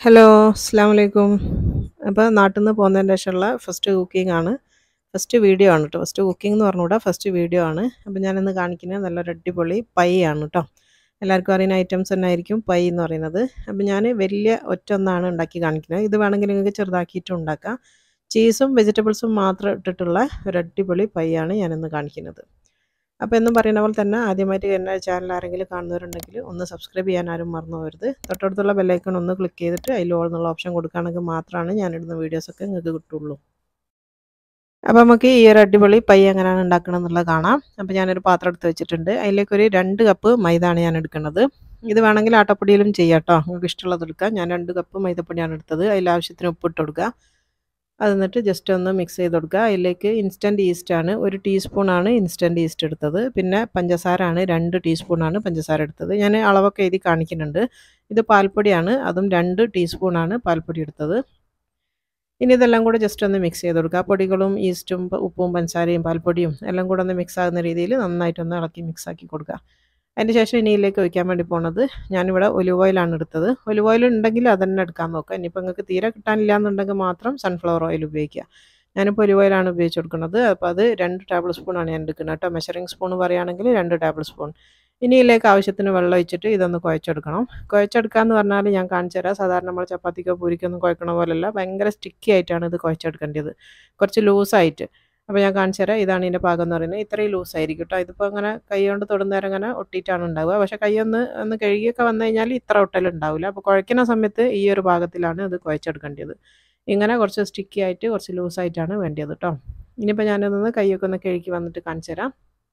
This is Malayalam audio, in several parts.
ഹലോ അസ്സാം വലൈക്കും അപ്പോൾ നാട്ടിൽ നിന്ന് പോകുന്നതിൻ്റെ ശേഷമുള്ള ഫസ്റ്റ് കുക്കിംഗ് ആണ് ഫസ്റ്റ് വീഡിയോ ആണ് കേട്ടോ ഫസ്റ്റ് കുക്കിംഗ് എന്ന് പറഞ്ഞുകൂടാ ഫസ്റ്റ് വീഡിയോ ആണ് അപ്പോൾ ഞാനിന്ന് കാണിക്കുന്നത് നല്ലൊരു അടിപൊളി പൈ ആണ് കേട്ടോ എല്ലാവർക്കും അറിയുന്ന ഐറ്റംസ് തന്നെ ആയിരിക്കും പൈ എന്ന് പറയുന്നത് അപ്പോൾ ഞാൻ വലിയ ഒറ്റ ഒന്നാണ് ഉണ്ടാക്കി കാണിക്കുന്നത് ഇത് വേണമെങ്കിൽ നിങ്ങൾക്ക് ചെറുതാക്കിയിട്ടും ഉണ്ടാക്കാം ചീസും വെജിറ്റബിൾസും മാത്രം ഇട്ടിട്ടുള്ള ഒരു അടിപൊളി പൈ ആണ് ഞാനിന്ന് കാണിക്കുന്നത് അപ്പോൾ എന്നും പറയുന്ന പോലെ തന്നെ ആദ്യമായിട്ട് എൻ്റെ ചാനൽ ആരെങ്കിലും കാണുന്നവരുണ്ടെങ്കിൽ ഒന്ന് സബ്സ്ക്രൈബ് ചെയ്യാൻ ആരും മറന്നു പോകരുത് തൊട്ടടുത്തുള്ള ബെല്ലൈക്കൺ ഒന്ന് ക്ലിക്ക് ചെയ്തിട്ട് അതിൽ ഓൾ എന്നുള്ള ഓപ്ഷൻ കൊടുക്കുകയാണെങ്കിൽ മാത്രമാണ് ഞാനിടുന്ന വീഡിയോസൊക്കെ നിങ്ങൾക്ക് കിട്ടുള്ളൂ അപ്പോൾ നമുക്ക് ഈ ഒരു അടിപൊളി പൈ എങ്ങനെയാണ് ഉണ്ടാക്കണം എന്നുള്ളത് കാണാം അപ്പോൾ ഞാനൊരു പാത്രം എടുത്ത് വെച്ചിട്ടുണ്ട് അതിലേക്കൊരു രണ്ട് കപ്പ് മൈദാണ് ഞാൻ എടുക്കുന്നത് ഇത് വേണമെങ്കിൽ ആട്ടപ്പൊടിയിലും ചെയ്യാം കേട്ടോ നിങ്ങൾക്ക് ഇഷ്ടമുള്ളത് എടുക്കാം ഞാൻ രണ്ട് കപ്പ് മൈദപ്പൊടിയാണ് എടുത്തത് അതിൽ ആവശ്യത്തിന് ഉപ്പിട്ട് കൊടുക്കുക അത് എന്നിട്ട് ജസ്റ്റ് ഒന്ന് മിക്സ് ചെയ്ത് കൊടുക്കുക അതിലേക്ക് ഇൻസ്റ്റൻറ്റ് ഈസ്റ്റാണ് ഒരു ടീസ്പൂണാണ് ഇൻസ്റ്റൻറ്റ് ഈസ്റ്റ് എടുത്തത് പിന്നെ പഞ്ചസാര ആണ് രണ്ട് ടീസ്പൂണാണ് പഞ്ചസാര എടുത്തത് ഞാൻ അളവൊക്കെ എഴുതി കാണിക്കുന്നുണ്ട് ഇത് പാൽപ്പൊടിയാണ് അതും രണ്ട് ടീസ്പൂണാണ് പാൽപ്പൊടി എടുത്തത് ഇനി ഇതെല്ലാം കൂടെ ജസ്റ്റ് ഒന്ന് മിക്സ് ചെയ്ത് കൊടുക്കുക പൊടികളും ഈസ്റ്റും ഉപ്പും പഞ്ചസാരയും പാൽപ്പൊടിയും എല്ലാം കൂടെ ഒന്ന് മിക്സ് ആകുന്ന രീതിയിൽ നന്നായിട്ടൊന്ന് ഇളക്കി മിക്സ് ആക്കി കൊടുക്കുക അതിന് ശേഷം ഇനിയിലേക്ക് ഒഴിക്കാൻ വേണ്ടി പോണത് ഞാനിവിടെ ഒലിവ് ഓയിലാണ് എടുത്തത് ഒലിവ് ഓയിൽ ഉണ്ടെങ്കിൽ അത് തന്നെ എടുക്കാൻ നോക്കുക ഇനിയിപ്പോൾ നിങ്ങൾക്ക് തീരെ കിട്ടാനില്ല എന്നുണ്ടെങ്കിൽ മാത്രം സൺഫ്ലവർ ഓയിൽ ഉപയോഗിക്കുക ഞാനിപ്പോൾ ഒലിവ് ഓയിലാണ് ഉപയോഗിച്ച് കൊടുക്കുന്നത് അപ്പോൾ അത് രണ്ട് ടേബിൾ സ്പൂണാണ് ഞാൻ എടുക്കുന്നത് കേട്ടോ മെഷറിംഗ് സ്പൂൺ പറയുകയാണെങ്കിൽ രണ്ട് ടേബിൾ സ്പൂൺ ഇനി ഇതിലേക്ക് ആവശ്യത്തിന് വെള്ളം ഒഴിച്ചിട്ട് ഇതൊന്ന് കുഴച്ചെടുക്കണം കുഴച്ചെടുക്കുക എന്ന് പറഞ്ഞാൽ ഞാൻ കാണിച്ചു തരാം സാധാരണ നമ്മൾ ചപ്പാത്തിക്കോ പൂരിക്കൊന്നും കുഴക്കണ പോലെയല്ല ഭയങ്കര സ്റ്റിക്കി ആയിട്ടാണ് ഇത് കുഴച്ചെടുക്കേണ്ടത് കുറച്ച് ലൂസായിട്ട് അപ്പോൾ ഞാൻ കാണിച്ചു തരാം ഇതാണ് ഇതിൻ്റെ പാകം എന്ന് പറയുന്നത് ഇത്രയും ലൂസായിരിക്കും കേട്ടോ ഇതിപ്പോൾ അങ്ങനെ കൈ കൊണ്ട് തൊടുന്നേരം അങ്ങനെ ഒട്ടിയിട്ടാണ് ഉണ്ടാവുക പക്ഷേ കൈ ഒന്ന് ഒന്ന് കഴുകിയൊക്കെ വന്നു കഴിഞ്ഞാൽ ഇത്ര ഒട്ടലുണ്ടാവില്ല അപ്പോൾ കുഴക്കുന്ന സമയത്ത് ഈ ഒരു ഭാഗത്തിലാണ് ഇത് കുഴച്ചെടുക്കേണ്ടത് ഇങ്ങനെ കുറച്ച് സ്റ്റിക്കി ആയിട്ട് കുറച്ച് ലൂസായിട്ടാണ് വേണ്ടത് കേട്ടോ ഇനിയിപ്പോൾ ഞാനിതൊന്ന് കൈയൊക്കെ ഒന്ന് കഴുകി വന്നിട്ട് കാണിച്ചു തരാം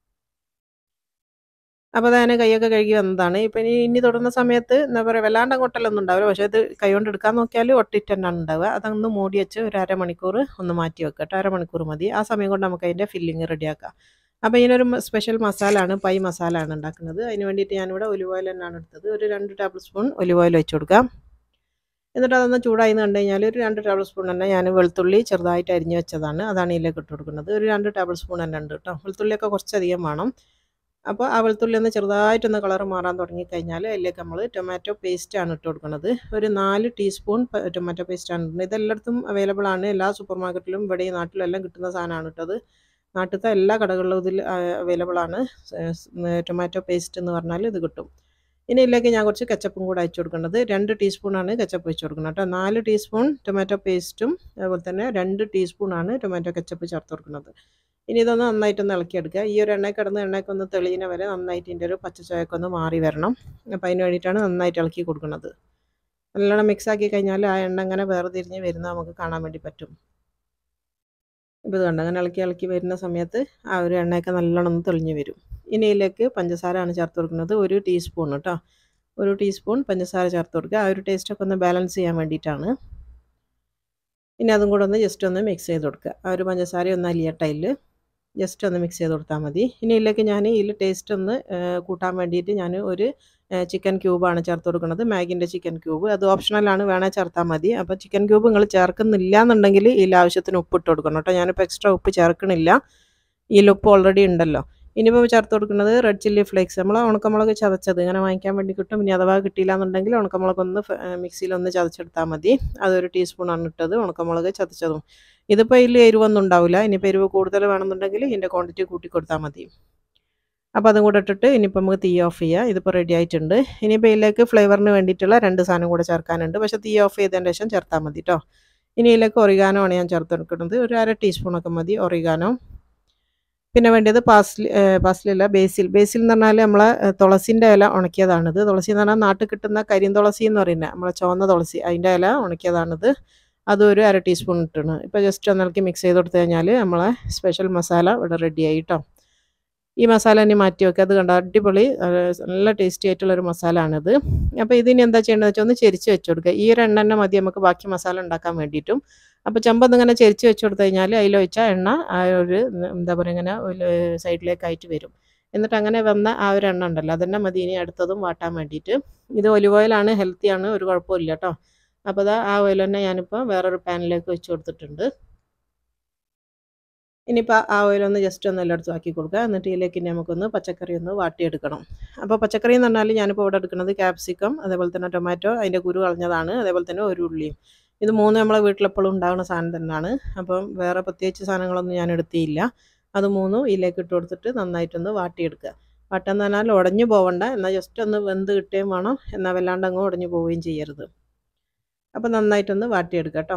അപ്പോൾ ഞാൻ കൈയൊക്കെ കഴുകി വന്നതാണ് ഇപ്പം ഇനി ഇനി തൊടുന്ന സമയത്ത് എന്താ പറയുക വല്ലാണ്ട് അങ്ങോട്ടല്ലൊന്നും ഉണ്ടാവില്ല പക്ഷേ ഇത് കൈ കൊണ്ട് എടുക്കാൻ നോക്കിയാൽ ഒട്ടിട്ട് തന്നെയാണ് ഉണ്ടാവുക അതൊന്ന് മൂടി വെച്ച് ഒരു അരമണിക്കൂർ ഒന്ന് മാറ്റി വെക്കുക കേട്ടോ അരമണിക്കൂർ മതി ആ സമയം കൊണ്ട് നമുക്ക് അതിൻ്റെ ഫില്ലിങ് റെഡിയാക്കാം അപ്പോൾ ഇതിനൊരു സ്പെഷ്യൽ മസാല ആണ് പൈ മസാല ആണ് ഉണ്ടാക്കുന്നത് അതിന് വേണ്ടിയിട്ട് ഞാനിവിടെ ഒലിവ് ഓയിൽ തന്നെയാണ് എടുത്തത് ഒരു രണ്ട് ടേബിൾ സ്പൂൺ ഒലിവ് ഓയിൽ വെച്ച് കൊടുക്കാം എന്നിട്ട് അതൊന്ന് ചൂടായി കണ്ടു കഴിഞ്ഞാൽ ഒരു രണ്ട് ടേബിൾ സ്പൂൺ തന്നെ ഞാൻ വെളുത്തുള്ളി ചെറുതായിട്ട് അരിഞ്ഞ് വെച്ചതാണ് അതാണ് ഇതിലേക്ക് ഇട്ട് കൊടുക്കുന്നത് ഒരു രണ്ട് ടേബിൾ സ്പൂൺ തന്നെ ഉണ്ട് കേട്ടോ വെളുത്തുള്ളിയൊക്കെ കുറച്ചധികം വേണം അപ്പോൾ ആ വെളുത്തുള്ളി ഒന്ന് ചെറുതായിട്ടൊന്ന് കളർ മാറാൻ തുടങ്ങിക്കഴിഞ്ഞാൽ അതിലേക്ക് നമ്മൾ ടൊമാറ്റോ പേസ്റ്റ് ആണ് ഇട്ട് കൊടുക്കുന്നത് ഒരു നാല് ടീസ്പൂൺ ടൊമാറ്റോ പേസ്റ്റ് ആണ് ഇടുന്നത് ഇതെല്ലായിടത്തും അവൈലബിൾ ആണ് എല്ലാ സൂപ്പർ മാർക്കറ്റിലും ഇവിടെ ഈ നാട്ടിലും എല്ലാം കിട്ടുന്ന സാധനമാണ് ഇട്ടത് നാട്ടിലത്തെ എല്ലാ കടകളിലും ഇതിൽ അവൈലബിൾ ആണ് ടൊമാറ്റോ പേസ്റ്റ് എന്ന് പറഞ്ഞാൽ ഇത് കിട്ടും ഇനി ഇതിലേക്ക് ഞാൻ കുറച്ച് കച്ചപ്പും കൂടെ അയച്ചു കൊടുക്കേണ്ടത് രണ്ട് ടീസ്പൂണാണ് കച്ചപ്പ് വെച്ച് കൊടുക്കുന്നത് കേട്ടോ നാല് ടീസ്പൂൺ ടൊമാറ്റോ പേസ്റ്റും അതുപോലെ തന്നെ രണ്ട് ടീസ്പൂണാണ് ടൊമാറ്റോ കച്ചപ്പ് ചേർത്ത് കൊടുക്കുന്നത് ഇനി ഇതൊന്ന് നന്നായിട്ടൊന്ന് ഇളക്കിയെടുക്കുക ഈ ഒരു എണ്ണ കിടന്ന് എണ്ണയൊക്കെ ഒന്ന് തെളിയുന്ന വരെ നന്നായിട്ട് ഇതിൻ്റെ ഒരു പച്ചച്ചോയൊക്കെ ഒന്ന് മാറി വരണം അപ്പോൾ അതിന് വേണ്ടിയിട്ടാണ് നന്നായിട്ട് ഇളക്കി കൊടുക്കുന്നത് നല്ലോണം മിക്സ് ആക്കി കഴിഞ്ഞാൽ ആ എണ്ണ ഇങ്ങനെ വേർതിരിഞ്ഞ് വരുന്ന നമുക്ക് കാണാൻ വേണ്ടി പറ്റും ഇപ്പോൾ ഇത് കണ്ട് അങ്ങനെ ഇളക്കി ഇളക്കി വരുന്ന സമയത്ത് ആ ഒരു എണ്ണയൊക്കെ നല്ലോണം ഒന്ന് തെളിഞ്ഞ് വരും ഇനി ഇതിലേക്ക് പഞ്ചസാര ആണ് ചേർത്ത് കൊടുക്കുന്നത് ഒരു ടീസ്പൂൺ കേട്ടോ ഒരു ടീസ്പൂൺ പഞ്ചസാര ചേർത്ത് കൊടുക്കുക ആ ഒരു ടേസ്റ്റൊക്കെ ഒന്ന് ബാലൻസ് ചെയ്യാൻ വേണ്ടിയിട്ടാണ് ഇനി അതും കൂടെ ഒന്ന് ജസ്റ്റ് ഒന്ന് മിക്സ് ചെയ്ത് കൊടുക്കുക ആ ഒരു പഞ്ചസാര ഒന്ന് അലിയട്ടയിൽ ജസ്റ്റ് ഒന്ന് മിക്സ് ചെയ്ത് കൊടുത്താൽ മതി ഇനി ഇതിലേക്ക് ഞാൻ ഇതിൽ ടേസ്റ്റ് ഒന്ന് കൂട്ടാൻ വേണ്ടിയിട്ട് ഞാൻ ഒരു ചിക്കൻ ക്യൂബാണ് ചേർത്ത് കൊടുക്കുന്നത് മാഗിൻ്റെ ചിക്കൻ ക്യൂബ് അത് ഓപ്ഷണലാണ് വേണേൽ ചേർത്താൽ മതി അപ്പോൾ ചിക്കൻ ക്യൂബ് നിങ്ങൾ ചേർക്കുന്നില്ല എന്നുണ്ടെങ്കിൽ ഇതിൽ ആവശ്യത്തിന് ഉപ്പ് ഇട്ട് കൊടുക്കണം കേട്ടോ ഞാനിപ്പോൾ എക്സ്ട്രാ ഉപ്പ് ചേർക്കണില്ല ഇതിൽ ഉപ്പ് ഓൾറെഡി ഉണ്ടല്ലോ ഇനിയിപ്പോൾ ചേർത്ത് കൊടുക്കുന്നത് റെഡ് ചില്ലി ഫ്ലേക്സ് നമ്മൾ ഉണക്കമുളക് ചതച്ചത് ഇങ്ങനെ വാങ്ങിക്കാൻ വേണ്ടി കിട്ടും ഇനി അഥവാ കിട്ടിയില്ല എന്നുണ്ടെങ്കിൽ ഉണക്കമുളക് ഒന്ന് മിക്സിയിൽ ഒന്ന് ചതച്ചെടുത്താൽ മതി അതൊരു ടീസ്പൂണാണ് ഇട്ടത് ഉണക്കമുളക് ചതച്ചതും ഇതിപ്പോൾ ഇതിൽ എരിവൊന്നും ഉണ്ടാവില്ല ഇനിയിപ്പോൾ എരിവ് കൂടുതൽ വേണമെന്നുണ്ടെങ്കിൽ ഇതിൻ്റെ ക്വാണ്ടിറ്റി കൂട്ടി കൊടുത്താൽ മതി അപ്പോൾ അതും കൂടെ ഇട്ടിട്ട് ഇനിയിപ്പോൾ നമുക്ക് തീ ഓഫ് ചെയ്യുക ഇതിപ്പോൾ റെഡി ആയിട്ടുണ്ട് ഇനിയിപ്പോൾ ഇതിലേക്ക് ഫ്ലേവറിന് വേണ്ടിയിട്ടുള്ള രണ്ട് സാധനം കൂടെ ചേർക്കാനുണ്ട് പക്ഷേ തീ ഓഫ് ചെയ്തതിന് ശേഷം ചേർത്താൽ മതി കേട്ടോ ഇനി ഇതിലേക്ക് ഒറിഗാനോ ആണ് ഞാൻ ചേർത്ത് കൊടുക്കുന്നത് ഒരു അര ടീസ്പൂണൊക്കെ മതി ഒറിഗാനോ പിന്നെ വേണ്ടത് പാസ്ലി പാസ്ലിയല്ല ബേസിൽ ബേസിൽ എന്ന് പറഞ്ഞാൽ നമ്മളെ തുളസിൻ്റെ ഇല ഉണക്കിയതാണിത് തുളസി എന്ന് പറഞ്ഞാൽ നാട്ടിൽ കിട്ടുന്ന കരിന്തുളസി എന്ന് പറയുന്നത് നമ്മളെ ചുവന്ന തുളസി അതിൻ്റെ ഇല ഉണക്കിയതാണിത് അതൊരു അര ടീസ്പൂൺ ഇട്ടാണ് ഇപ്പോൾ ജസ്റ്റ് ഒന്നിളക്കി മിക്സ് ചെയ്ത് കൊടുത്തു കഴിഞ്ഞാൽ നമ്മളെ സ്പെഷ്യൽ മസാല ഇവിടെ റെഡി ആയി കേട്ടോ ഈ മസാല ഇനി മാറ്റി വെക്കുക അത് കണ്ട അടിപൊളി നല്ല ടേസ്റ്റി ആയിട്ടുള്ളൊരു മസാല ആണിത് അപ്പോൾ ഇതിനി എന്താ ചെയ്യേണ്ടത് വെച്ചാൽ ഒന്ന് ചെരിച്ച് വെച്ച് കൊടുക്കുക ഈ ഒരു എണ്ണ തന്നെ മതി നമുക്ക് ബാക്കി മസാല ഉണ്ടാക്കാൻ വേണ്ടിയിട്ടും അപ്പോൾ ചെമ്പൊന്ന് ഇങ്ങനെ ചെരിച്ച് വെച്ച് കൊടുത്തു കഴിഞ്ഞാൽ അതിൽ വെച്ചാൽ എണ്ണ ആ ഒരു എന്താ പറയുക ഇങ്ങനെ സൈഡിലേക്കായിട്ട് വരും എന്നിട്ട് അങ്ങനെ വന്ന ആ ഒരു എണ്ണ ഉണ്ടല്ലോ അതന്നെ മതി ഇനി അടുത്തതും വാട്ടാൻ വേണ്ടിയിട്ട് ഇത് ഒലിവ് ഓയിലാണ് ഹെൽത്തിയാണ് ഒരു കുഴപ്പമില്ല കേട്ടോ അപ്പോൾ അതാ ആ ഓയിൽ തന്നെ ഞാനിപ്പോൾ വേറൊരു പാനിലേക്ക് വെച്ച് കൊടുത്തിട്ടുണ്ട് ഇനിയിപ്പോൾ ആ ഓയിലൊന്ന് ജസ്റ്റ് ഒന്ന് എല്ലായിടത്തും ആക്കി കൊടുക്കുക എന്നിട്ട് ഇതിലേക്ക് ഇനി നമുക്കൊന്ന് പച്ചക്കറി ഒന്ന് വാട്ടിയെടുക്കണം അപ്പോൾ പച്ചക്കറി എന്ന് പറഞ്ഞാൽ ഞാനിപ്പോൾ ഇവിടെ എടുക്കുന്നത് ക്യാപ്സിക്കം അതേപോലെ തന്നെ ടൊമാറ്റോ അതിൻ്റെ കുരു കളഞ്ഞതാണ് അതേപോലെ തന്നെ ഒരു ഉള്ളിയും ഇത് മൂന്ന് നമ്മളെ വീട്ടിലെപ്പോഴും ഉണ്ടാകുന്ന സാധനം തന്നെയാണ് അപ്പം വേറെ പ്രത്യേകിച്ച് സാധനങ്ങളൊന്നും ഞാൻ എടുത്തിയില്ല അത് മൂന്നും ഇതിലേക്ക് ഇട്ട് കൊടുത്തിട്ട് നന്നായിട്ടൊന്ന് വാട്ടിയെടുക്കുക വാട്ടെന്ന് പറഞ്ഞാൽ ഉടഞ്ഞു പോവണ്ട എന്നാൽ ജസ്റ്റ് ഒന്ന് വെന്ത് കിട്ടുകയും വേണം എന്നാൽ വല്ലാണ്ട് അങ്ങ് ഉടഞ്ഞു പോവുകയും ചെയ്യരുത് അപ്പോൾ നന്നായിട്ടൊന്ന് വാട്ടിയെടുക്കുക കേട്ടോ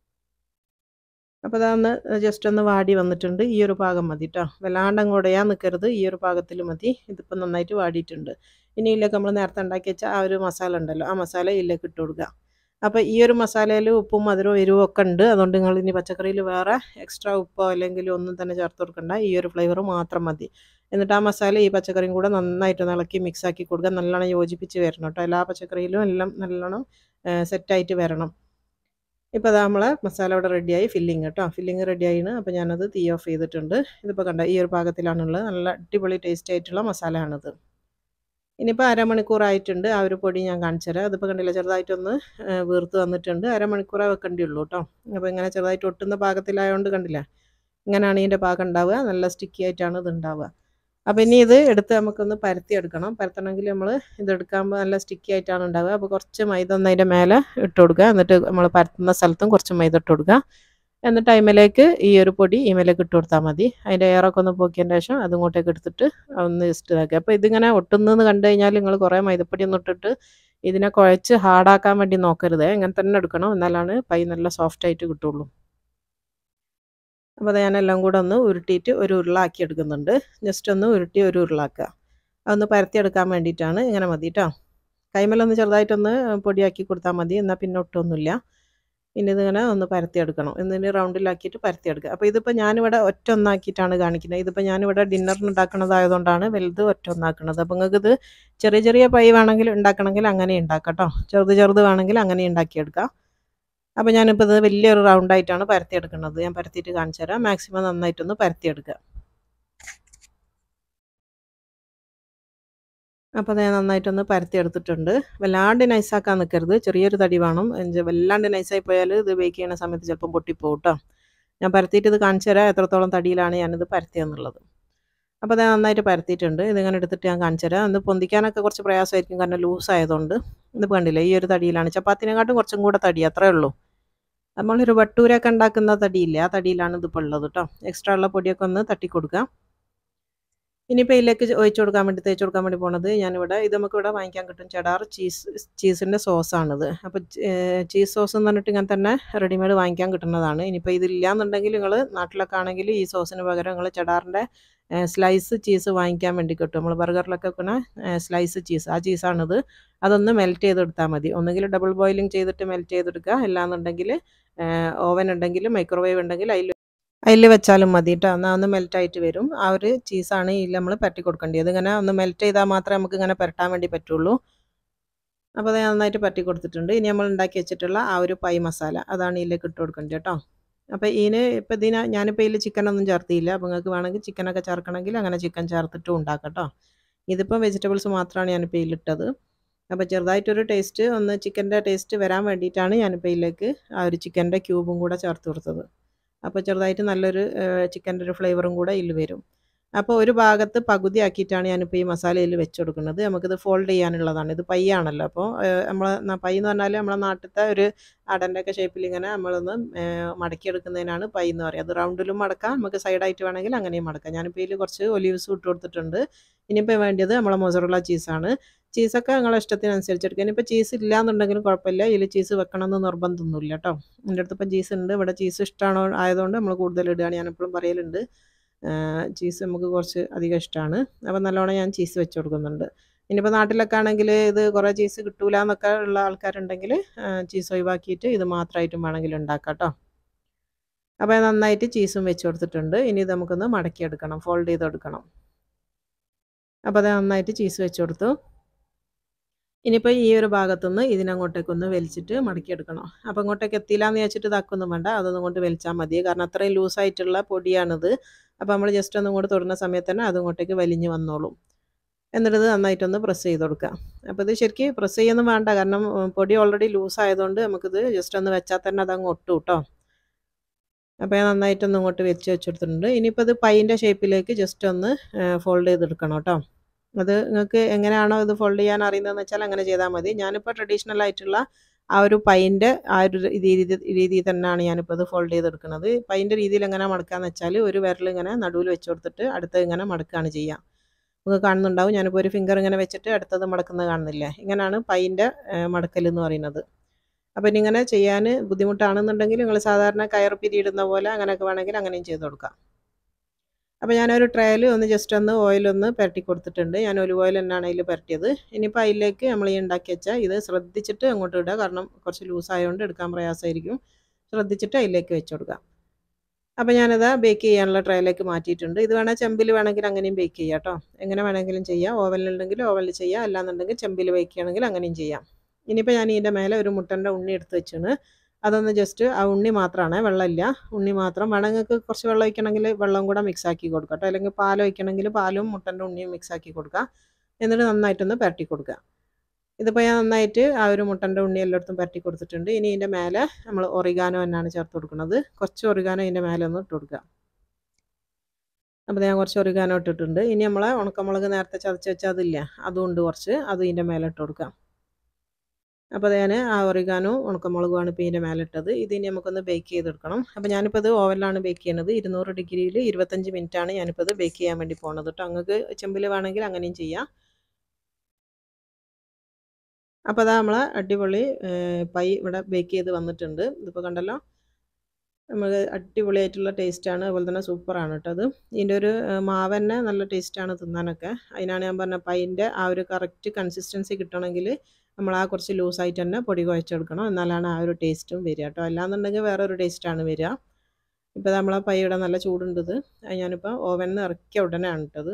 അപ്പോൾ അതൊന്ന് ജസ്റ്റ് ഒന്ന് വാടി വന്നിട്ടുണ്ട് ഈ ഒരു പാകം മതി കേട്ടോ വല്ലാണ്ട് അങ്ങ് ഉടയാൻ നിൽക്കരുത് ഈ ഒരു പാകത്തിൽ മതി ഇതിപ്പോൾ നന്നായിട്ട് വാടിയിട്ടുണ്ട് ഇനി ഇതിലേക്ക് നമ്മൾ നേരത്തെ ഉണ്ടാക്കി വെച്ച ആ ഒരു മസാല ഉണ്ടല്ലോ ആ മസാല ഇതിലേക്ക് ഇട്ട് കൊടുക്കുക അപ്പോൾ ഈ ഒരു മസാലയിൽ ഉപ്പും മധുരവും എരിവും ഒക്കെ ഉണ്ട് അതുകൊണ്ട് നിങ്ങൾ ഇനി പച്ചക്കറിയിൽ വേറെ എക്സ്ട്രാ ഉപ്പോ അല്ലെങ്കിൽ ഒന്നും തന്നെ ചേർത്ത് കൊടുക്കണ്ട ഈ ഒരു ഫ്ലേവർ മാത്രം മതി എന്നിട്ട് ആ മസാല ഈ പച്ചക്കറിയും കൂടെ നന്നായിട്ട് ഇളക്കി മിക്സ് ആക്കി കൊടുക്കുക നല്ലോണം യോജിപ്പിച്ച് വരണം കേട്ടോ എല്ലാ പച്ചക്കറിയിലും എല്ലാം നല്ലോണം സെറ്റായിട്ട് വരണം ഇപ്പോൾ അത് നമ്മളെ മസാല ഇവിടെ റെഡിയായി ഫില്ലിങ് കേട്ടോ ഫില്ലിങ് റെഡിയായിന് അപ്പോൾ ഞാനത് തീ ഓഫ് ചെയ്തിട്ടുണ്ട് ഇതിപ്പോൾ കണ്ട ഈ ഒരു പാകത്തിലാണുള്ളത് നല്ല അടിപൊളി ടേസ്റ്റ് ആയിട്ടുള്ള മസാലയാണിത് ഇനിയിപ്പോൾ അരമണിക്കൂറായിട്ടുണ്ട് ആ ഒരു പൊടി ഞാൻ കാണിച്ചു തരാം അതിപ്പോൾ കണ്ടില്ല ചെറുതായിട്ടൊന്ന് വീർത്ത് വന്നിട്ടുണ്ട് അരമണിക്കൂറേ വെക്കേണ്ടിയുള്ളൂ കേട്ടോ അപ്പോൾ ഇങ്ങനെ ചെറുതായിട്ട് ഒട്ടുന്ന പാകത്തിലായതുകൊണ്ട് കണ്ടില്ല ഇങ്ങനെയാണ് ഇതിൻ്റെ പാകം ഉണ്ടാവുക നല്ല സ്റ്റിക്കി ആയിട്ടാണ് ഇത് ഉണ്ടാവുക അപ്പോൾ ഇനി ഇത് എടുത്ത് നമുക്കൊന്ന് പരത്തി എടുക്കണം പരത്തണമെങ്കിൽ നമ്മൾ ഇത് എടുക്കുമ്പോൾ നല്ല സ്റ്റിക്കി ആയിട്ടാണ് ഉണ്ടാവുക അപ്പോൾ കുറച്ച് മൈദ ഒന്ന് അതിൻ്റെ മേലെ ഇട്ട് കൊടുക്കുക എന്നിട്ട് നമ്മൾ പരത്തുന്ന സ്ഥലത്തും കുറച്ച് മൈദ ഇട്ട് കൊടുക്കുക എന്നിട്ട് അതിമേലേക്ക് ഈ ഒരു പൊടി ഈമേലേക്ക് ഇട്ട് കൊടുത്താൽ മതി അതിൻ്റെ എയറൊക്കെ ഒന്ന് പോക്കിയതിന് ശേഷം അതിങ്ങോട്ടേക്ക് എടുത്തിട്ട് ഒന്ന് ജസ്റ്റ് ഇതാക്കുക അപ്പോൾ ഇതിങ്ങനെ ഒട്ടുന്നെന്ന് കണ്ടു കഴിഞ്ഞാൽ നിങ്ങൾ കുറേ മൈദപ്പൊടി ഒന്ന് ഇട്ടിട്ട് ഇതിനെ കുഴച്ച് ഹാർഡാക്കാൻ വേണ്ടി നോക്കരുത് ഇങ്ങനെ തന്നെ എടുക്കണം എന്നാലാണ് പൈ നല്ല സോഫ്റ്റ് ആയിട്ട് കിട്ടുള്ളൂ അപ്പോൾ അത് ഞാനെല്ലാം കൂടെ ഒന്ന് ഉരുട്ടിയിട്ട് ഒരു ഉരുളാക്കി എടുക്കുന്നുണ്ട് ജസ്റ്റ് ഒന്ന് ഉരുട്ടി ഒരു ഉരുളാക്കുക അതൊന്ന് പരത്തിയെടുക്കാൻ വേണ്ടിയിട്ടാണ് ഇങ്ങനെ മതി കേട്ടോ കൈമലൊന്ന് ചെറുതായിട്ടൊന്ന് പൊടിയാക്കി കൊടുത്താൽ മതി എന്നാൽ പിന്നെ ഒട്ടൊന്നുമില്ല പിന്നെ ഇതിങ്ങനെ ഒന്ന് പരത്തിയെടുക്കണം എന്നിട്ട് റൗണ്ടിലാക്കിയിട്ട് പരത്തിയെടുക്കുക അപ്പോൾ ഇതിപ്പോൾ ഞാനിവിടെ ഒറ്റ ഒന്നാക്കിയിട്ടാണ് കാണിക്കുന്നത് ഇതിപ്പോൾ ഞാനിവിടെ ഡിന്നറിന് ഉണ്ടാക്കുന്നതായതുകൊണ്ടാണ് വലുത് ഒറ്റ ഒന്നാക്കുന്നത് അപ്പോൾ നിങ്ങൾക്ക് ഇത് ചെറിയ ചെറിയ പൈ വേണമെങ്കിൽ ഉണ്ടാക്കണമെങ്കിൽ അങ്ങനെ ഉണ്ടാക്കാം കേട്ടോ ചെറുത് ചെറുത് വേണമെങ്കിൽ അങ്ങനെ ഉണ്ടാക്കിയെടുക്കാം അപ്പോൾ ഞാനിപ്പോൾ ഇത് വലിയൊരു റൗണ്ടായിട്ടാണ് പരത്തിയെടുക്കുന്നത് ഞാൻ പരത്തിയിട്ട് കാണിച്ചു തരാം മാക്സിമം നന്നായിട്ടൊന്ന് പരത്തിയെടുക്കുക അപ്പോൾ അത് ഞാൻ നന്നായിട്ടൊന്ന് പരത്തിയെടുത്തിട്ടുണ്ട് വല്ലാണ്ട് നൈസാക്കാൻ നിൽക്കരുത് ചെറിയൊരു തടി വേണം വല്ലാണ്ട് നൈസായി പോയാൽ ഇത് ബേക്ക് ചെയ്യുന്ന സമയത്ത് ചിലപ്പം പൊട്ടിപ്പോകും കേട്ടോ ഞാൻ പരത്തിയിട്ട് ഇത് കാണിച്ചു തരാം എത്രത്തോളം തടിയിലാണ് ഞാനിത് പരത്തിയെന്നുള്ളത് അപ്പോൾ അത് നന്നായിട്ട് പരത്തിയിട്ടുണ്ട് ഇതിങ്ങനെ എടുത്തിട്ട് ഞാൻ കാണിച്ചു തരാം ഇത് പൊന്തിക്കാനൊക്കെ കുറച്ച് പ്രയാസമായിരിക്കും കാരണം ലൂസ് ആയതുകൊണ്ട് ഇത് കണ്ടില്ലേ ഈ ഒരു തടിയിലാണ് ചപ്പാത്തിനെക്കാട്ടും കുറച്ചും കൂടെ തടി അത്രേ ഉള്ളൂ നമ്മളൊരു വട്ടൂരൊക്കെ ഉണ്ടാക്കുന്ന തടിയില്ലേ ആ തടിയിലാണ് ഇതിപ്പോൾ ഉള്ളത് കേട്ടോ എക്സ്ട്രാ ഉള്ള പൊടിയൊക്കെ ഒന്ന് തട്ടി കൊടുക്കാം ഇനിയിപ്പോൾ ഇതിലേക്ക് ഒഴിച്ചു കൊടുക്കാൻ വേണ്ടി തേച്ച് കൊടുക്കാൻ വേണ്ടി പോണത് ഞാനിവിടെ ഇത് നമുക്ക് ഇവിടെ വാങ്ങിക്കാൻ കിട്ടും ചെടാർ ചീസ് ചീസിൻ്റെ സോസാണിത് അപ്പോൾ ചീസ് സോസ് എന്ന് പറഞ്ഞിട്ട് ഇങ്ങനെ തന്നെ റെഡിമെയ്ഡ് വാങ്ങിക്കാൻ കിട്ടുന്നതാണ് ഇനിയിപ്പോൾ ഇതില്ലാന്നുണ്ടെങ്കിൽ നിങ്ങൾ നാട്ടിലൊക്കെ ആണെങ്കിൽ ഈ സോസിന് പകരം നിങ്ങൾ ചെടാറിൻ്റെ സ്ലൈസ് ചീസ് വാങ്ങിക്കാൻ വേണ്ടി കിട്ടും നമ്മൾ ബർഗറിലൊക്കെ വെക്കുന്ന സ്ലൈസ് ചീസ് ആ ചീസാണിത് അതൊന്ന് മെൽറ്റ് ചെയ്തെടുത്താൽ മതി ഒന്നുകിൽ ഡബിൾ ബോയിലിംഗ് ചെയ്തിട്ട് മെൽറ്റ് ചെയ്തെടുക്കുക അല്ലാന്നുണ്ടെങ്കിൽ ഓവൻ ഉണ്ടെങ്കിൽ മൈക്രോവേവ് ഉണ്ടെങ്കിൽ അതിൽ അതിൽ വെച്ചാലും മതി കേട്ടോ എന്നാൽ ഒന്ന് മെൽറ്റായിട്ട് വരും ആ ഒരു ചീസാണ് ഇതിൽ നമ്മൾ പരട്ടി കൊടുക്കേണ്ടത് ഇങ്ങനെ ഒന്ന് മെൽറ്റ് ചെയ്താൽ മാത്രമേ നമുക്ക് ഇങ്ങനെ പരട്ടാൻ വേണ്ടി പറ്റുള്ളൂ അപ്പോൾ അത് നന്നായിട്ട് പരട്ടി കൊടുത്തിട്ടുണ്ട് ഇനി നമ്മൾ ഉണ്ടാക്കി വെച്ചിട്ടുള്ള ആ ഒരു പൈ മസാല അതാണ് ഇതിലേക്ക് ഇട്ട് കൊടുക്കേണ്ടത് കേട്ടോ അപ്പോൾ ഇതിന് ഇപ്പോൾ ഇതിന് ഞാനിപ്പോൾ ഇതിൽ ചിക്കനൊന്നും ചേർത്തിയില്ല അപ്പോൾ നിങ്ങൾക്ക് വേണമെങ്കിൽ ചിക്കനൊക്കെ ചേർക്കണമെങ്കിൽ അങ്ങനെ ചിക്കൻ ചേർത്തിട്ടും ഉണ്ടാക്കാം കേട്ടോ ഇതിപ്പോൾ വെജിറ്റബിൾസ് മാത്രമാണ് ഞാനിപ്പോൾ ഇതിലിട്ടത് അപ്പോൾ ചെറുതായിട്ടൊരു ടേസ്റ്റ് ഒന്ന് ചിക്കൻ്റെ ടേസ്റ്റ് വരാൻ വേണ്ടിയിട്ടാണ് ഞാനിപ്പോൾ ഇതിലേക്ക് ആ ഒരു ചിക്കൻ്റെ ക്യൂബും കൂടെ ചേർത്ത് കൊടുത്തത് അപ്പോൾ ചെറുതായിട്ട് നല്ലൊരു ചിക്കൻ്റെ ഒരു ഫ്ലേവറും കൂടെ ഇതിൽ വരും അപ്പോൾ ഒരു ഭാഗത്ത് പകുതി ആക്കിയിട്ടാണ് ഞാനിപ്പോൾ ഈ മസാലയിൽ വെച്ച് കൊടുക്കുന്നത് നമുക്കിത് ഫോൾഡ് ചെയ്യാനുള്ളതാണ് ഇത് പയ്യാണല്ലോ അപ്പോൾ നമ്മൾ പൈ എന്ന് പറഞ്ഞാൽ നമ്മളെ നാട്ടിലത്തെ ഒരു അടൻ്റെ ഒക്കെ ഷേപ്പിൽ ഇങ്ങനെ നമ്മളൊന്ന് മടക്കിയെടുക്കുന്നതിനാണ് പൈ എന്ന് പറയുക അത് റൗണ്ടിലും മടക്കാം നമുക്ക് സൈഡായിട്ട് വേണമെങ്കിൽ അങ്ങനെയും മടക്കാം ഞാനിപ്പോൾ ഇതിൽ കുറച്ച് ഒലീവ്സ് ഇട്ട് കൊടുത്തിട്ടുണ്ട് ഇനിയിപ്പോൾ വേണ്ടത് നമ്മളെ മൊസറുള്ള ചീസാണ് ചീസൊക്കെ നിങ്ങളെ ഇഷ്ടത്തിനനുസരിച്ച് എടുക്കുക ഇനിയിപ്പോൾ ചീസ് ഇല്ല എന്നുണ്ടെങ്കിലും കുഴപ്പമില്ല ഇതിൽ ചീസ് വെക്കണമെന്ന് നിർബന്ധമൊന്നുമില്ല കേട്ടോ എൻ്റെ അടുത്ത് ഇപ്പം ചീസ് ഉണ്ട് ഇവിടെ ചീസ് ഇഷ്ടമാണോ ആയതുകൊണ്ട് നമ്മൾ കൂടുതൽ ഇടുകയാണ് ഞാൻ എപ്പോഴും പറയലുണ്ട് ചീസ് നമുക്ക് കുറച്ച് അധികം ഇഷ്ടമാണ് അപ്പോൾ നല്ലോണം ഞാൻ ചീസ് വെച്ച് കൊടുക്കുന്നുണ്ട് ഇനിയിപ്പോൾ നാട്ടിലൊക്കെ ആണെങ്കിൽ ഇത് കുറേ ചീസ് കിട്ടൂല എന്നൊക്കെ ഉള്ള ആൾക്കാരുണ്ടെങ്കിൽ ചീസ് ഒഴിവാക്കിയിട്ട് ഇത് മാത്രമായിട്ടും വേണമെങ്കിൽ ഉണ്ടാക്കാം കേട്ടോ അപ്പോൾ നന്നായിട്ട് ചീസും വെച്ച് കൊടുത്തിട്ടുണ്ട് ഇനി ഇത് നമുക്കൊന്ന് മടക്കിയെടുക്കണം ഫോൾഡ് ചെയ്തെടുക്കണം അപ്പോൾ അത് നന്നായിട്ട് ചീസ് വെച്ച് കൊടുത്തു ഇനിയിപ്പോൾ ഈ ഒരു ഭാഗത്തുനിന്ന് ഇതിനങ്ങോട്ടേക്കൊന്ന് വലിച്ചിട്ട് മടക്കിയെടുക്കണം അപ്പോൾ അങ്ങോട്ടേക്ക് എത്തിയില്ല എന്ന് വെച്ചിട്ട് ഇതാക്കൊന്നും വേണ്ട അതൊന്നും കൊണ്ട് വലിച്ചാൽ മതി കാരണം അത്രയും ലൂസായിട്ടുള്ള പൊടിയാണിത് അപ്പോൾ നമ്മൾ ജസ്റ്റ് ഒന്നും കൂടെ തൊടുന്ന സമയത്ത് തന്നെ അതിങ്ങോട്ടേക്ക് വലിഞ്ഞ് വന്നോളും എന്നിട്ട് ഇത് നന്നായിട്ടൊന്ന് പ്രസ് ചെയ്ത് കൊടുക്കുക അപ്പോൾ ഇത് ശരിക്കും പ്രസ് ചെയ്യൊന്നും വേണ്ട കാരണം പൊടി ഓൾറെഡി ലൂസ് ആയതുകൊണ്ട് നമുക്കിത് ജസ്റ്റ് ഒന്ന് വെച്ചാൽ തന്നെ അതങ്ങ് ഒട്ടും കേട്ടോ അപ്പോൾ ഞാൻ നന്നായിട്ടൊന്ന് ഇങ്ങോട്ട് വെച്ച് വെച്ചെടുത്തിട്ടുണ്ട് ഇനിയിപ്പോൾ ഇത് പൈൻ്റെ ഷേപ്പിലേക്ക് ജസ്റ്റ് ഒന്ന് ഫോൾഡ് ചെയ്തെടുക്കണം കേട്ടോ അത് നിങ്ങൾക്ക് എങ്ങനെയാണോ ഇത് ഫോൾഡ് ചെയ്യാൻ അറിയുന്നതെന്ന് വെച്ചാൽ അങ്ങനെ ചെയ്താൽ മതി ഞാനിപ്പോൾ ട്രഡീഷണൽ ആയിട്ടുള്ള ആ ഒരു പൈൻ്റെ ആ ഒരു രീതി രീതിയിൽ തന്നെയാണ് ഞാനിപ്പോൾ ഇത് ഫോൾഡ് ചെയ്തെടുക്കുന്നത് പൈൻ്റെ രീതിയിൽ എങ്ങനെ മടക്കാന്ന് വെച്ചാൽ ഒരു വിരൽ ഇങ്ങനെ നടുവിൽ വെച്ച് കൊടുത്തിട്ട് അടുത്തത് ഇങ്ങനെ മടക്കുകയാണ് ചെയ്യുക നിങ്ങൾക്ക് കാണുന്നുണ്ടാവും ഞാനിപ്പോൾ ഒരു ഫിംഗർ ഇങ്ങനെ വെച്ചിട്ട് അടുത്തത് മടക്കുന്നത് കാണുന്നില്ലേ ഇങ്ങനെയാണ് പൈൻ്റെ മടക്കൽ എന്ന് പറയുന്നത് അപ്പം ഇനി ഇങ്ങനെ ചെയ്യാൻ ബുദ്ധിമുട്ടാണെന്നുണ്ടെങ്കിൽ നിങ്ങൾ സാധാരണ കയർ പിരിയിടുന്ന പോലെ അങ്ങനെയൊക്കെ വേണമെങ്കിൽ അങ്ങനെയും ചെയ്ത് കൊടുക്കാം അപ്പോൾ ഞാനൊരു ട്രയൽ ഒന്ന് ജസ്റ്റ് ഒന്ന് ഓയിലൊന്ന് പുരട്ടി കൊടുത്തിട്ടുണ്ട് ഞാൻ ഒലിവ് ഓയിൽ തന്നെയാണ് അതിൽ പുരട്ടിയത് ഇനിയിപ്പോൾ അതിലേക്ക് നമ്മൾ ഈ ഉണ്ടാക്കി വെച്ചാൽ ഇത് ശ്രദ്ധിച്ചിട്ട് അങ്ങോട്ട് ഇടുക കാരണം കുറച്ച് ലൂസായതുകൊണ്ട് എടുക്കാൻ പ്രയാസമായിരിക്കും ശ്രദ്ധിച്ചിട്ട് അതിലേക്ക് വെച്ച് കൊടുക്കാം അപ്പോൾ ഞാനത് ബേക്ക് ചെയ്യാനുള്ള ട്രയലേക്ക് മാറ്റിയിട്ടുണ്ട് ഇത് വേണേൽ ചെമ്പിൽ വേണമെങ്കിൽ അങ്ങനെയും ബേക്ക് ചെയ്യാം കേട്ടോ എങ്ങനെ വേണമെങ്കിലും ചെയ്യാം ഓവനിലുണ്ടെങ്കിൽ ഓവനിൽ ചെയ്യാം അല്ലാന്നുണ്ടെങ്കിൽ ചെമ്പിൽ ബേക്ക് ചെയ്യണമെങ്കിൽ അങ്ങനെയും ചെയ്യാം ഇനിയിപ്പോൾ ഞാൻ ഇതിൻ്റെ മേലെ ഒരു മുട്ടൻ്റെ ഉണ്ണി എടുത്ത് വെച്ചാണ് അതൊന്ന് ജസ്റ്റ് ആ ഉണ്ണി മാത്രമാണ് വെള്ളമില്ല ഉണ്ണി മാത്രം വേണമെങ്കിൽ കുറച്ച് വെള്ളം ഒഴിക്കണമെങ്കിൽ വെള്ളം കൂടെ മിക്സ് ആക്കി കൊടുക്കുക കേട്ടോ അല്ലെങ്കിൽ പാൽ ഒഴിക്കണമെങ്കിൽ പാലും മുട്ടൻ്റെ ഉണ്ണിയും മിക്സ് ആക്കി കൊടുക്കുക എന്നിട്ട് നന്നായിട്ടൊന്ന് പുരട്ടി കൊടുക്കുക ഇതിപ്പോൾ ഞാൻ നന്നായിട്ട് ആ ഒരു മുട്ടൻ്റെ ഉണ്ണി എല്ലായിടത്തും പുരട്ടി കൊടുത്തിട്ടുണ്ട് ഇനി ഇതിൻ്റെ മേലെ നമ്മൾ ഒറിഗാനോ തന്നെയാണ് ചേർത്ത് കൊടുക്കുന്നത് കുറച്ച് ഒറിഗാനോ ഇതിൻ്റെ മേലെ ഒന്ന് ഇട്ട് കൊടുക്കുക അപ്പോൾ ഞാൻ കുറച്ച് ഒറിഗാനോ ഇട്ടിട്ടുണ്ട് ഇനി നമ്മളെ ഉണക്കമുളക് നേരത്തെ ചതച്ച് വെച്ചാൽ അതില്ല അതുകൊണ്ട് കുറച്ച് അത് ഇതിൻ്റെ മേലെ ഇട്ട് കൊടുക്കാം അപ്പോൾ ഞാൻ ആ ഒറിഗാനോ ഉണക്കമുളകുമാണ് ഇപ്പോൾ ഇതിൻ്റെ മേലെ ഇട്ടത് ഇത് ഇനി നമുക്കൊന്ന് ബേക്ക് ചെയ്തെടുക്കണം അപ്പോൾ ഞാനിപ്പോൾ ഇത് ഓവനിലാണ് ബേക്ക് ചെയ്യുന്നത് ഇരുന്നൂറ് ഡിഗ്രിയിൽ ഇരുപത്തഞ്ച് മിനിറ്റാണ് ഞാനിപ്പോൾ ഇത് ബേക്ക് ചെയ്യാൻ വേണ്ടി പോകുന്നത് കേട്ടോ നിങ്ങൾക്ക് ചെമ്പിൽ വേണമെങ്കിൽ അങ്ങനെയും ചെയ്യാം അപ്പോൾ അതാ നമ്മൾ അടിപൊളി പൈ ഇവിടെ ബേക്ക് ചെയ്ത് വന്നിട്ടുണ്ട് ഇതിപ്പോൾ കണ്ടല്ലോ നമുക്ക് അടിപൊളിയായിട്ടുള്ള ടേസ്റ്റാണ് അതുപോലെ തന്നെ സൂപ്പറാണ് കേട്ടോ അത് ഇതിൻ്റെ ഒരു മാവ് തന്നെ നല്ല ടേസ്റ്റാണ് തിന്നാനൊക്കെ അതിനാണ് ഞാൻ പറഞ്ഞ പൈൻ്റെ ആ ഒരു കറക്റ്റ് കൺസിസ്റ്റൻസി കിട്ടണമെങ്കിൽ നമ്മൾ ആ കുറച്ച് ലൂസായിട്ട് തന്നെ പൊടി കുഴച്ചെടുക്കണം എന്നാലാണ് ആ ഒരു ടേസ്റ്റും വരിക കേട്ടോ അല്ലാന്നുണ്ടെങ്കിൽ വേറെ ഒരു ടേസ്റ്റാണ് വരിക ഇപ്പോൾ നമ്മളെ പൈയുടെ നല്ല ചൂടുണ്ട് ഇത് അത് ഞാനിപ്പോൾ ഓവനിൽ നിന്ന് ഇറക്കിയ ഉടനെയാണ് ഇട്ടത്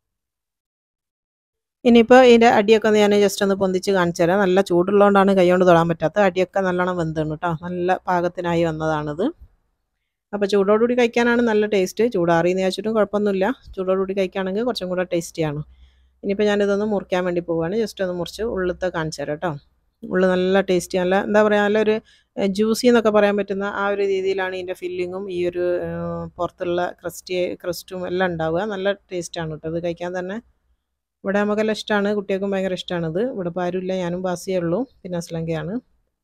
ഇനിയിപ്പോൾ ഇതിൻ്റെ അടിയൊക്കെ ഒന്ന് ഞാൻ ജസ്റ്റ് ഒന്ന് പൊന്തിച്ച് കാണിച്ചു തരാം നല്ല ചൂടുള്ളതുകൊണ്ടാണ് കൈകൊണ്ട് തൊടാൻ പറ്റാത്ത അടിയൊക്കെ നല്ലോണം വെന്താണ് കേട്ടോ നല്ല പാകത്തിനായി വന്നതാണിത് അപ്പോൾ ചൂടോടുകൂടി കഴിക്കാനാണ് നല്ല ടേസ്റ്റ് ചൂടാറിയെന്ന് വെച്ചിട്ടും കുഴപ്പമൊന്നുമില്ല ചൂടോടുകൂടി കഴിക്കുകയാണെങ്കിൽ കുറച്ചും കൂടെ ടേസ്റ്റിയാണ് ഇനിയിപ്പോൾ ഞാനിതൊന്ന് മുറിക്കാൻ വേണ്ടി പോവുകയാണ് ജസ്റ്റ് ഒന്ന് മുറിച്ച് ഉള്ളിലത്തെ കാണിച്ചു തരാം കേട്ടോ ഉള്ളു നല്ല ടേസ്റ്റി നല്ല എന്താ പറയുക നല്ലൊരു ജ്യൂസി എന്നൊക്കെ പറയാൻ പറ്റുന്ന ആ ഒരു രീതിയിലാണ് ഇതിൻ്റെ ഫില്ലിങ്ങും ഈ ഒരു പുറത്തുള്ള ക്രസ്റ്റി ക്രസ്റ്റും എല്ലാം ഉണ്ടാവുക നല്ല ടേസ്റ്റാണ് കേട്ടോ ഇത് കഴിക്കാൻ തന്നെ ഇവിടെ നമുക്കെല്ലാം ഇഷ്ടമാണ് കുട്ടികൾക്കും ഭയങ്കര ഇഷ്ടമാണിത് ഇവിടെ ഇപ്പോൾ ആരുമില്ല ഞാനും ബാസിയേ ഉള്ളൂ പിന്നെ അസ്ലങ്കയാണ്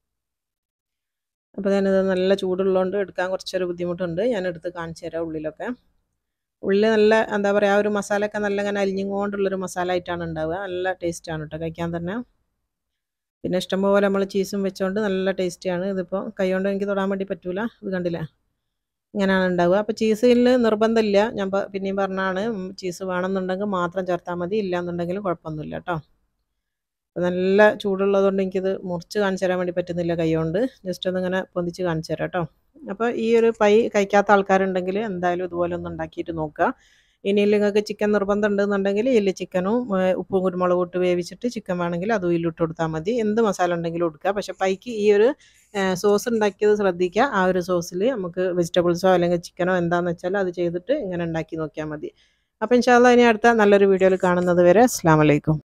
അപ്പോൾ ഞാനിത് നല്ല ചൂടുള്ളതുകൊണ്ട് എടുക്കാൻ കുറച്ചൊരു ബുദ്ധിമുട്ടുണ്ട് ഞാൻ എടുത്ത് കാണിച്ചു തരാം ഉള്ളിലൊക്കെ ഉള്ളിൽ നല്ല എന്താ പറയുക ആ ഒരു മസാലയൊക്കെ നല്ല ഇങ്ങനെ അലിഞ്ഞുകൊണ്ടുള്ളൊരു മസാല ആയിട്ടാണ് ഉണ്ടാവുക നല്ല ടേസ്റ്റാണ് കേട്ടോ കഴിക്കാൻ തന്നെ പിന്നെ ഇഷ്ടംപോലെ നമ്മൾ ചീസും വെച്ചുകൊണ്ട് നല്ല ടേസ്റ്റിയാണ് ഇതിപ്പോൾ കൈകൊണ്ട് എനിക്ക് തൊടാൻ വേണ്ടി പറ്റൂല ഇത് കണ്ടില്ലേ ഇങ്ങനെയാണ് ഉണ്ടാവുക അപ്പോൾ ചീസിൽ നിർബന്ധമില്ല ഞാൻ പിന്നെയും പറഞ്ഞാണ് ചീസ് വേണമെന്നുണ്ടെങ്കിൽ മാത്രം ചേർത്താൽ മതി ഇല്ലയെന്നുണ്ടെങ്കിലും കുഴപ്പമൊന്നുമില്ല കേട്ടോ നല്ല ചൂടുള്ളതുകൊണ്ട് എനിക്കിത് മുറിച്ച് കാണിച്ചു തരാൻ വേണ്ടി പറ്റുന്നില്ല കൈകൊണ്ട് ജസ്റ്റ് ഒന്ന് ഇങ്ങനെ പൊന്തിച്ച് കാണിച്ചു തരാം കേട്ടോ അപ്പോൾ ഈ ഒരു പൈ കഴിക്കാത്ത ആൾക്കാരുണ്ടെങ്കിൽ എന്തായാലും ഇതുപോലെ ഒന്ന് ഉണ്ടാക്കിയിട്ട് നോക്കുക ഇനി നിങ്ങൾക്ക് ചിക്കൻ നിർബന്ധം ഉണ്ടെന്നുണ്ടെങ്കിൽ ഇതിൽ ചിക്കനും ഉപ്പും കുരുമുളകും ഇട്ട് വേവിച്ചിട്ട് ചിക്കൻ വേണമെങ്കിൽ അതും ഇതിലിട്ട് കൊടുത്താൽ മതി എന്ത് മസാല ഉണ്ടെങ്കിലും എടുക്കുക പക്ഷേ പൈക്ക് ഈ ഒരു സോസ് ഉണ്ടാക്കിയത് ശ്രദ്ധിക്കുക ആ ഒരു സോസിൽ നമുക്ക് വെജിറ്റബിൾസോ അല്ലെങ്കിൽ ചിക്കനോ എന്താണെന്ന് വെച്ചാൽ അത് ചെയ്തിട്ട് ഇങ്ങനെ ഉണ്ടാക്കി നോക്കിയാൽ മതി അപ്പോൾ ഇൻഷാല്ല ഇനി അടുത്ത നല്ലൊരു വീഡിയോയിൽ കാണുന്നത് വരെ അസ്സാം വലൈക്കും